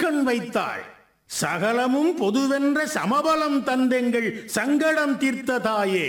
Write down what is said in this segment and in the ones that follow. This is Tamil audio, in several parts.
முதற்கண் வைத்தாள் சகலமும் பொதுவென்ற சமபலம் தந்தெங்கள் சங்கடம் தீர்த்த தாயே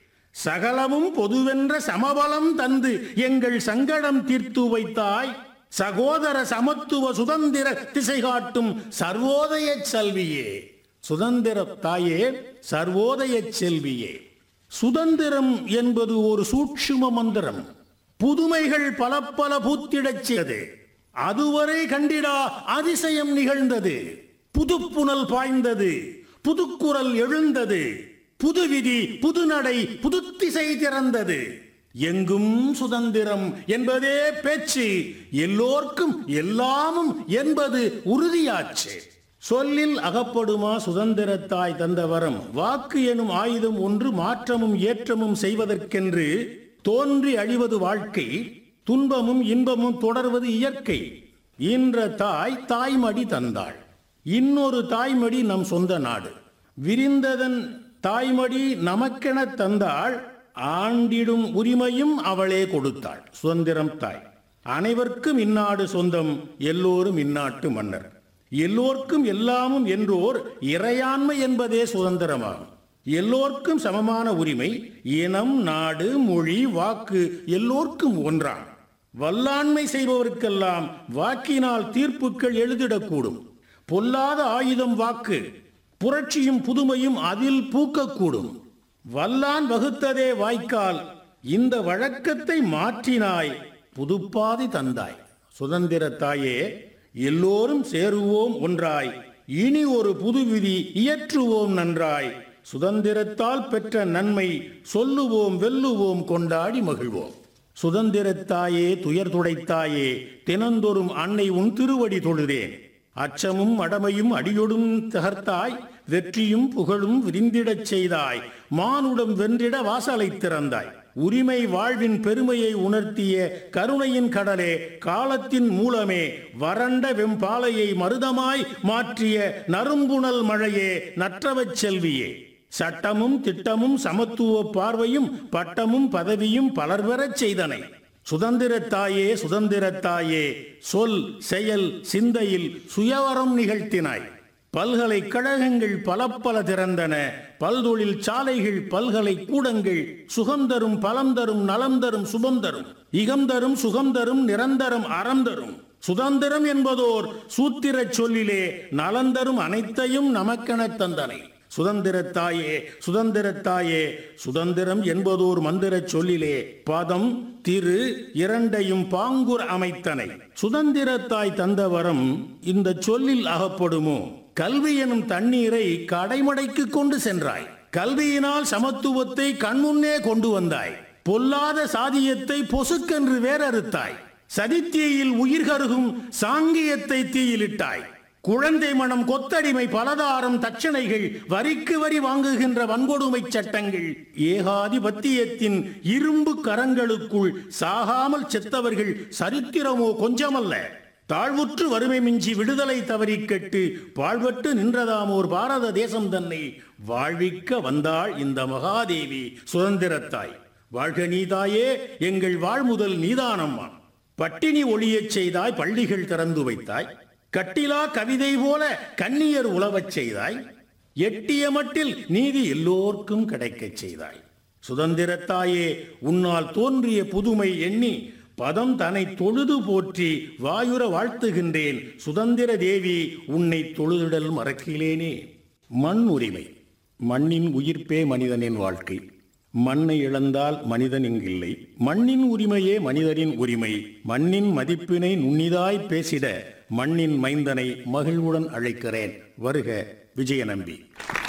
சகலமும் பொதுவென்ற சமபலம் தந்து எங்கள் சங்கடம் தீர்த்து வைத்தாய் சகோதர சமத்துவ சுதந்திர திசை காட்டும் சர்வோதய செல்வியே சுதந்திர தாயே சர்வோதய செல்வியே சுதந்திரம் என்பது ஒரு சூட்சும மந்திரம் புதுமைகள் பல பல பூத்திடச் செய்தது அதுவரை கண்டிடா அதிசயம் நிகழ்ந்தது புதுப்புனல் பாய்ந்தது புதுக்குரல் எழுந்தது புது விதி புது நடை புது திசை திறந்தது எங்கும் சுதந்திரம் என்பதே பேச்சு எல்லோர்க்கும் எல்லாமும் என்பது உறுதியாச்சு சொல்லில் அகப்படுமா சுதந்திரத்தாய் தந்த வரம் வாக்கு எனும் ஆயுதம் ஒன்று மாற்றமும் ஏற்றமும் செய்வதற்கென்று தோன்றி அழிவது வாழ்க்கை துன்பமும் இன்பமும் தொடர்வது இயற்கை ஈன்ற தாய் தாய்மடி தந்தாள் இன்னொரு தாய்மடி நம் சொந்த நாடு விரிந்ததன் தாய்மடி நமக்கென தந்தாள் ஆண்டிடும் உரிமையும் அவளே கொடுத்தாள் சுதந்திரம் தாய் அனைவருக்கும் இந்நாடு சொந்தம் எல்லோரும் இந்நாட்டு மன்னர் எல்லோர்க்கும் எல்லாமும் என்றோர் இறையாண்மை என்பதே சுதந்திரமாகும் எல்லோர்க்கும் சமமான உரிமை இனம் நாடு மொழி வாக்கு எல்லோர்க்கும் ஒன்றான் வல்லாண்மை செய்பவருக்கெல்லாம் வாக்கினால் தீர்ப்புகள் எழுதிடக்கூடும் பொல்லாத ஆயுதம் வாக்கு புரட்சியும் புதுமையும் அதில் பூக்கக்கூடும் வல்லான் வகுத்ததே வாய்க்கால் இந்த வழக்கத்தை மாற்றினாய் புதுப்பாதி தந்தாய் சுதந்திர தாயே எல்லோரும் சேருவோம் ஒன்றாய் இனி ஒரு புது விதி இயற்றுவோம் நன்றாய் சுதந்திரத்தால் பெற்ற நன்மை சொல்லுவோம் வெல்லுவோம் கொண்டாடி மகிழ்வோம் சுதந்திரத்தாயே துயர் துடைத்தாயே தினந்தோறும் அன்னை உன் திருவடி தொழுதேன் அச்சமும் அடமையும் அடியொடும் தகர்த்தாய் வெற்றியும் புகழும் விரிந்திடச் செய்தாய் மானுடம் வென்றிட வாசலை திறந்தாய் உரிமை வாழ்வின் பெருமையை உணர்த்திய கருணையின் கடலே காலத்தின் மூலமே வறண்ட வெம்பாலையை மருதமாய் மாற்றிய நறும்புணல் மழையே நற்றவச் செல்வியே சட்டமும் திட்டமும் சமத்துவ பார்வையும் பட்டமும் பதவியும் பலர் பெறச் செய்தனை சுதந்திரத்தாயே சுதந்திரத்தாயே சொல் செயல் சிந்தையில் சுயவரம் நிகழ்த்தினாய் பல்கலைக்கழகங்கள் பல பல திறந்தன பல்தொழில் சாலைகள் பல்கலை கூடங்கள் சுகம் தரும் பலம் தரும் நலம் தரும் சுபம் தரும் இகம் தரும் சுகம் தரும் நிரந்தரம் அறம் தரும் சுதந்திரம் என்பதோர் சூத்திர சொல்லிலே நலந்தரும் அனைத்தையும் நமக்கெனத் தந்தனை சுதந்திரத்தாயே சுதந்திரத்தாயே சுதந்திரம் என்பதோர் மந்திர சொல்லிலே பதம் திரு இரண்டையும் பாங்குர் அமைத்தனை சுதந்திரத்தாய் தந்த வரம் இந்த சொல்லில் அகப்படுமோ கல்வி எனும் தண்ணீரை கடைமடைக்கு கொண்டு சென்றாய் கல்வியினால் சமத்துவத்தை கண்முன்னே கொண்டு வந்தாய் பொல்லாத சாதியத்தை பொசுக்கென்று வேறறுத்தாய் சதித்தீயில் உயிர் கருகும் சாங்கியத்தை தீயிலிட்டாய் குழந்தை மனம் கொத்தடிமை பலதாரம் தட்சணைகள் வரிக்கு வரி வாங்குகின்ற வன்கொடுமை சட்டங்கள் ஏகாதிபத்தியத்தின் இரும்பு கரங்களுக்குள் சாகாமல் செத்தவர்கள் சரித்திரமோ கொஞ்சமல்ல தாழ்வுற்று வறுமை மிஞ்சி விடுதலை தவறி கெட்டு வாழ்வட்டு நின்றதாமோர் பாரத தேசம் தன்னை வாழ்விக்க வந்தாள் இந்த மகாதேவி சுதந்திரத்தாய் வாழ்க நீதாயே எங்கள் வாழ்முதல் நீதானம்மா பட்டினி ஒளியச் செய்தாய் பள்ளிகள் திறந்து வைத்தாய் கட்டிலா கவிதை போல கன்னியர் உழவச் செய்தாய் எட்டிய மட்டில் நீதி எல்லோர்க்கும் கிடைக்கச் செய்தாய் சுதந்திரத்தாயே உன்னால் தோன்றிய புதுமை எண்ணி பதம் தன்னை தொழுது போற்றி வாயுர வாழ்த்துகின்றேன் சுதந்திர தேவி உன்னை தொழுதிடல் மறக்கிலேனே மண் உரிமை மண்ணின் உயிர்ப்பே மனிதனின் வாழ்க்கை மண்ணை இழந்தால் மனிதன் இங்கில்லை மண்ணின் உரிமையே மனிதனின் உரிமை மண்ணின் மதிப்பினை நுண்ணிதாய் பேசிட மண்ணின் மைந்தனை மகிழ்வுடன் அழைக்கிறேன் வருக விஜயநம்பி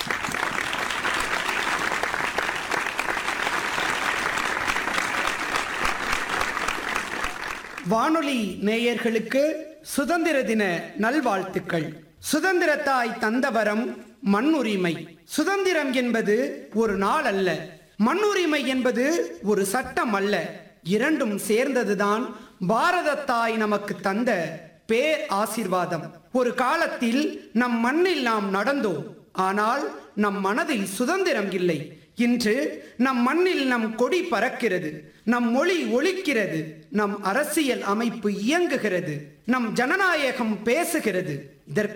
வானொலி நேயர்களுக்கு சுதந்திர தின நல்வாழ்த்துக்கள் சுதந்திரத்தாய் தந்தவரம் மண்ணுரிமை சுதந்திரம் என்பது ஒரு நாள் அல்ல மண்ணுரிமை என்பது ஒரு சட்டம் அல்ல இரண்டும் சேர்ந்ததுதான் பாரத தாய் நமக்கு தந்த பேர் ஆசீர்வாதம் ஒரு காலத்தில் நம் மண்ணில் நாம் நடந்தோம் ஆனால் நம் மனதில் சுதந்திரம் இல்லை இன்று நம் மண்ணில் நம் கொடி பறக்கிறது நம் மொழி ஒலிக்கிறது நம் அரசியல் அமைப்பு இயங்குகிறது நம் ஜனநாயகம் பேசுகிறது இதற்கு